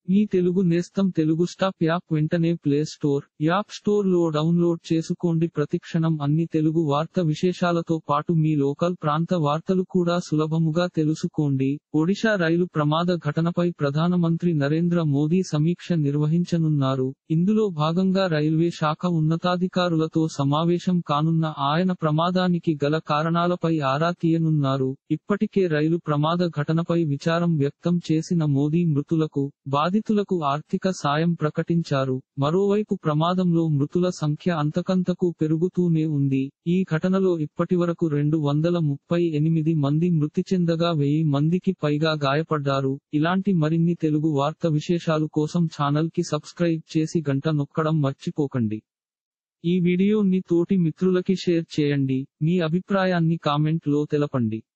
మీ తెలుగు నేస్తం Telugu stop app వెంటనే play store app store లో డౌన్లోడ్ చేసుకోండి ప్రతిక్షణం అన్ని తెలుగు వార్త విశేషాలతో పాటు మీ లోకల్ ప్రాంత వార్తలు కూడా సులభముగా తెలుసుకోండి ఒడిశా రైలు ప్రమాద ఘటనపై ప్రధానమంత్రి నరేంద్ర మోదీ సమీక్ష నిర్వహించనున్నారు ఇందులో భాగంగా రైల్వే శాఖ ఉన్నతాధికారులతో సమావేశం కానున్న ఆయన ప్రమాదానికి గల కారణాలపై ఆరా తీయనున్నారు ఇప్పటికే రైలు ప్రమాద ఘటనపై విచారం వ్యక్తం చేసిన మోదీ మృతులకు బాధితులకు ఆర్థిక సాయం ప్రకటించారు మరోవైపు ప్రమాదంలో మృతుల సంఖ్య అంతకంతకు పెరుగుతూనే ఉంది ఈ ఘటనలో ఇప్పటివరకు రెండు వందల ముప్పై ఎనిమిది మంది మృతి చెందగా వెయ్యి మందికి పైగా గాయపడ్డారు ఇలాంటి మరిన్ని తెలుగు వార్త విశేషాలు కోసం ఛానల్ కి సబ్స్క్రైబ్ చేసి గంట నొక్కడం మర్చిపోకండి ఈ వీడియోని తోటి మిత్రులకి షేర్ చేయండి మీ అభిప్రాయాన్ని కామెంట్ లో తెలపండి